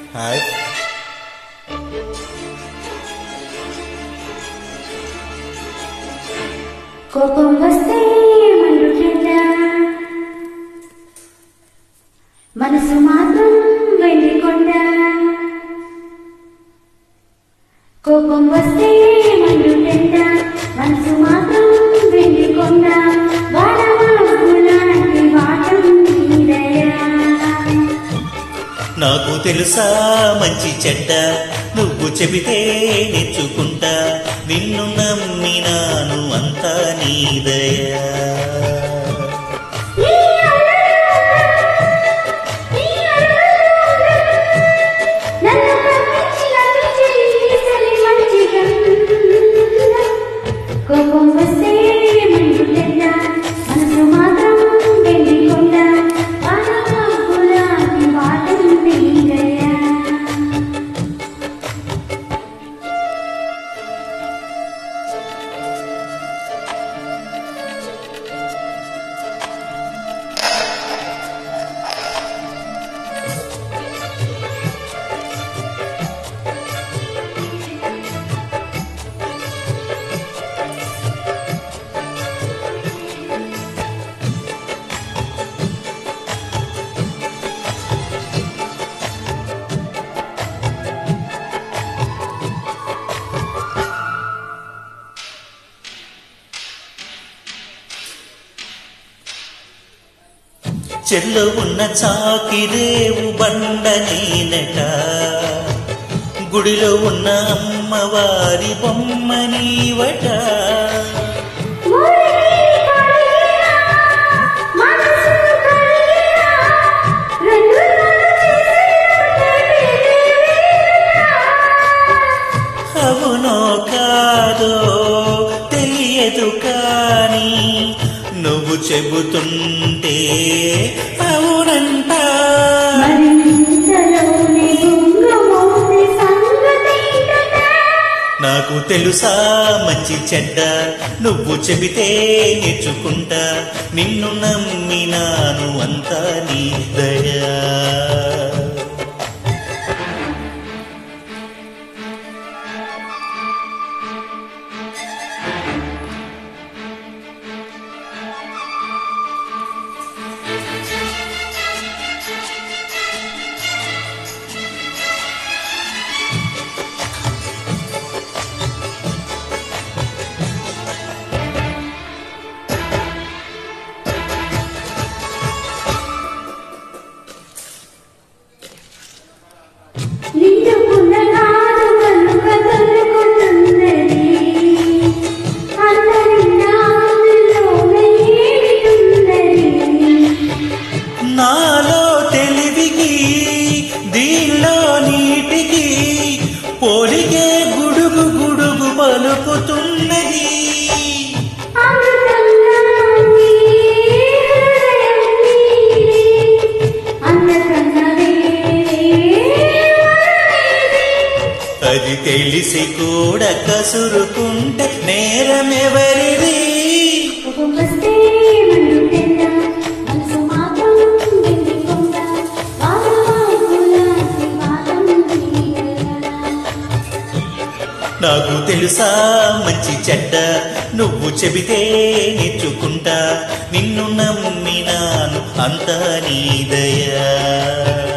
Hi కోపం వస్తే మండుతుందా మనసు మాత్రం వెండికొండ కోపం వస్తే మండుతుందా మనసు మాత్రం వెండికొండ వాడవాగులాంటి వాటం నీదయా నాకు తెలుసా మంచి చెడ్డ నువ్వు చెబితే నేర్చుకుంటా నిన్ను నమ్మినాను అంతా నీదయా నీ అలలు, నన్ను కవ్వించి నవ్వించి ఈసలి మంచిగా. కోపం వస్తే మండుటెండ, మనసు మాత్రం వెండికొండ. వానమబ్బులాంటి వాటం తీరయా. చెల్లో ఉన్న చాకిరేవు బండ నేనట గుడిలో ఉన్న అమ్మవారి బొమ్మ నీవట ఊరిని కడిగినా, మనసు కడిగినా, రెండు అవునో కాదో తెలియదు కానీ నువ్వు చెబుతుంటే అవునంట మరింతలోనే గుంగమోసే సంగతేంటట? నాకు తెలుసా మంచి చెడ్డ నువ్వు చెబితే నేర్చుకుంటా నిన్ను నమ్మినాను అంతా నీ దయా నిండుకున్న నాడు కనుక దొరుకుతున్నది. అందరిన్నా అందులోనే ఏమిటున్నది? నాలో తెలివికి దీనిలో నీటికి పోలికే గుడుగు గుడుగు పలుకుతున్నది అమృతంగా ఉంది హృదయం నీది. అందకన్నా వేరే వరమేది? అది తెలిసి కూడా కసురుకుంటే నేరమెవరిది కోపం వస్తే మండుటెండ, మనసు మాత్రం వెండికొండ. వానవాగులాంటి వాటం తీరగా. నాకు తెలుసా మంచి చెడ్డ నువ్వు చెబితే నేర్చుకుంటా నిన్ను నమ్మినాను అంతా నీ దయా